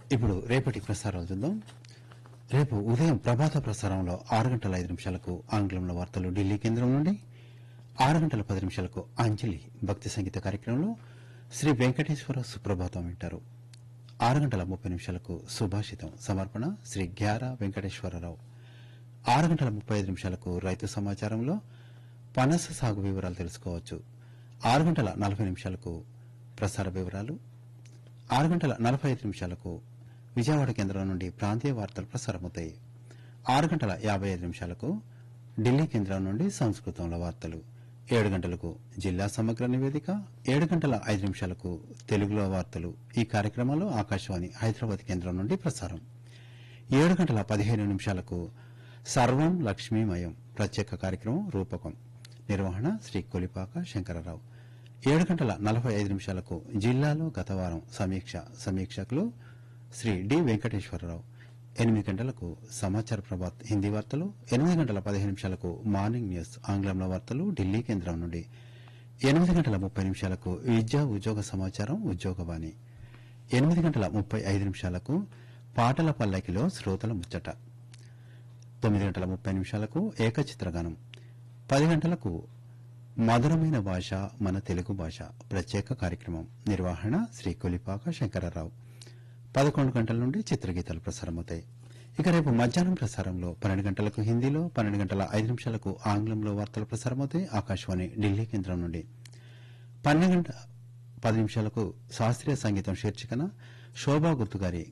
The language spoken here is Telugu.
ఇప్పుడు రేపటి ప్రసారాలు చూద్దాం రేపు ఉదయం ప్రభాత ప్రసారంలో ఆరు గంటల ఐదు నిమిషాలకు ఆంగ్లంలో వార్తలు ఢిల్లీ కేంద్రం నుండి ఆరు గంటల పది నిమిషాలకు అంజలి భక్తి సంగీత కార్యక్రమంలో శ్రీ వెంకటేశ్వర సుప్రభాతం వింటారు ఆరు గంటల ముప్పై నిమిషాలకు సుభాషితం సమర్పణ శ్రీ గ్యారా వెంకటేశ్వరరావు ఆరు గంటల ముప్పై ఐదు నిమిషాలకు రైతు సమాచారంలో పనస సాగు వివరాలు తెలుసుకోవచ్చు ఆరు గంటల నలభై నిమిషాలకు ప్రసార వివరాలు ఆరు గంటల నలభై ఐదు నిమిషాలకు విజయవాడ కేంద్రం నుండి ప్రాంతీయ వార్తలు ప్రసారమవుతాయి ఆరు గంటల యాభై ఐదు నిమిషాలకు ఢిల్లీ కేంద్రం నుండి సంస్కృతంలో వార్తలు ఏడు గంటలకు జిల్లా సమగ్ర నివేదిక ఏడు గంటల ఐదు నిమిషాలకు తెలుగులో వార్తలు ఈ కార్యక్రమంలో ఆకాశవాణి హైదరాబాద్ కేంద్రం నుండి ప్రసారం ఏడు గంటల పదిహేను నిమిషాలకు సర్వం లక్ష్మీమయం ప్రత్యేక కార్యక్రమం రూపకం నిర్వహణ శ్రీ కొలిపాక శంకరరావు ఏడు గంటల నలభై ఐదు నిమిషాలకు జిల్లాలో గత వారం సమీక్ష సమీక్షకులు శ్రీ డి వెంకటేశ్వరరావు ఎనిమిది గంటలకు సమాచార ప్రభాత్ హిందీ వార్తలు ఎనిమిది గంటల పదిహేను నిమిషాలకు మార్నింగ్ న్యూస్ ఆంగ్లంలో వార్తలు ఢిల్లీ కేంద్రం నుండి ఎనిమిది గంటల ముప్పై నిమిషాలకు విద్యా ఉద్యోగ సమాచారం ఉద్యోగవాణి ఎనిమిది గంటల ముప్పై ఐదు నిమిషాలకు పాటల పల్లకిలో శ్రోతల ముచ్చట తొమ్మిది గంటల ముప్పై నిమిషాలకు ఏకచిత్రగానం పది గంటలకు మధురమైన భాష మన తెలుగు భాష ప్రత్యేక కార్యక్రమం నిర్వహణ శ్రీ కొలిపాక శంకరరావు పదకొండు గంటల నుండి చిత్రగీతాలు ప్రసారమవుతాయి ఇక రేపు మధ్యాహ్నం ప్రసారంలో పన్నెండు గంటలకు హిందీలో పన్నెండు గంటల ఐదు నిమిషాలకు ఆంగ్లంలో వార్తలు ప్రసారమవుతాయి ఆకాశవాణి ఢిల్లీ కేంద్రం నుండి పన్నెండు గంట పది నిమిషాలకు శాస్త్రీయ సంగీతం శీర్షికన శోభా గుర్తు గారి